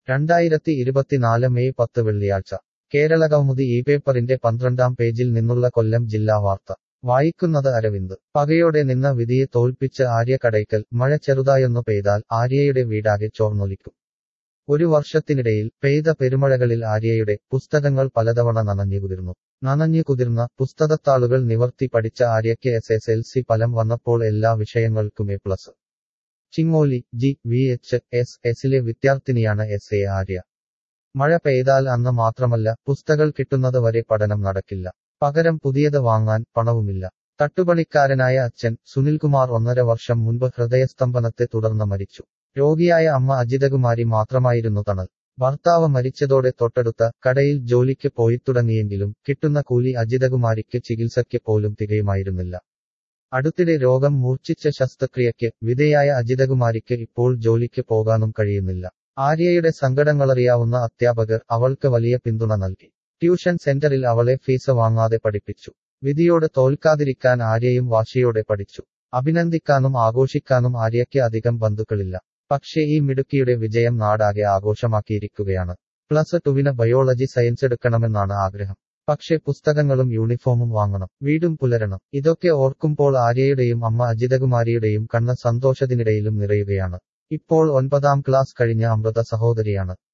രണ്ടായിരത്തി ഇരുപത്തിനാല് മെയ് പത്ത് വെള്ളിയാഴ്ച കേരള കൗമുദി ഈ പേപ്പറിന്റെ പന്ത്രണ്ടാം പേജിൽ നിന്നുള്ള കൊല്ലം ജില്ലാ വാർത്ത വായിക്കുന്നത് അരവിന്ദ് പകയോടെ നിന്ന വിധിയെ തോൽപ്പിച്ച് ആര്യ കടയ്ക്കൽ മഴ ചെറുതായൊന്നു പെയ്താൽ ആര്യയുടെ വീടാകെ ചോർന്നൊലിക്കും ഒരു വർഷത്തിനിടയിൽ പെയ്ത പെരുമഴകളിൽ ആര്യയുടെ പുസ്തകങ്ങൾ പലതവണ നനഞ്ഞുകുതിർന്നു നനഞ്ഞുകുതിർന്ന പുസ്തകത്താളുകൾ നിവർത്തി പഠിച്ച ആര്യയ്ക്ക് എസ് എസ് എൽ സി ഫലം വന്നപ്പോൾ എല്ലാ വിഷയങ്ങൾക്കും A plus Chingoli G V H S എസിലെ വിദ്യാർത്ഥിനിയാണ് എസ് എ ആര്യ മഴ പെയ്താൽ അന്ന് മാത്രമല്ല പുസ്തകൾ കിട്ടുന്നത് വരെ പഠനം നടക്കില്ല പകരം പുതിയത് വാങ്ങാൻ പണവുമില്ല തട്ടുപണിക്കാരനായ അച്ഛൻ സുനിൽകുമാർ ഒന്നര വർഷം മുൻപ് ഹൃദയസ്തംഭനത്തെ തുടർന്ന് മരിച്ചു രോഗിയായ അമ്മ അജിതകുമാരി മാത്രമായിരുന്നു തണൽ ഭർത്താവ് മരിച്ചതോടെ തൊട്ടടുത്ത കടയിൽ ജോലിക്ക് പോയിത്തുടങ്ങിയെങ്കിലും കിട്ടുന്ന കൂലി അജിതകുമാരിക്ക് ചികിത്സയ്ക്ക് പോലും തികയുമായിരുന്നില്ല അടുത്തിടെ രോഗം മൂർച്ഛിച്ച ശസ്ത്രക്രിയയ്ക്ക് വിധേയായ അജിതകുമാരിക്ക് ഇപ്പോൾ ജോലിക്ക് പോകാനും കഴിയുന്നില്ല ആര്യയുടെ സങ്കടങ്ങളറിയാവുന്ന അധ്യാപകർ അവൾക്ക് വലിയ പിന്തുണ നൽകി ട്യൂഷൻ സെന്ററിൽ അവളെ ഫീസ് വാങ്ങാതെ പഠിപ്പിച്ചു വിധിയോട് തോൽക്കാതിരിക്കാൻ ആര്യയും വാശിയോടെ പഠിച്ചു അഭിനന്ദിക്കാനും ആഘോഷിക്കാനും ആര്യയ്ക്ക് അധികം ബന്ധുക്കളില്ല പക്ഷേ ഈ മിടുക്കിയുടെ വിജയം നാടാകെ ആഘോഷമാക്കിയിരിക്കുകയാണ് പ്ലസ് ടുവിന് ബയോളജി സയൻസ് എടുക്കണമെന്നാണ് ആഗ്രഹം പക്ഷേ പുസ്തകങ്ങളും യൂണിഫോമും വാങ്ങണം വീടും പുലരണം ഇതൊക്കെ ഓർക്കുമ്പോൾ ആര്യയുടെയും അമ്മ അജിതകുമാരിയുടെയും കണ്ണ് സന്തോഷത്തിനിടയിലും നിറയുകയാണ് ഇപ്പോൾ ഒൻപതാം ക്ലാസ് കഴിഞ്ഞ അമൃത സഹോദരിയാണ്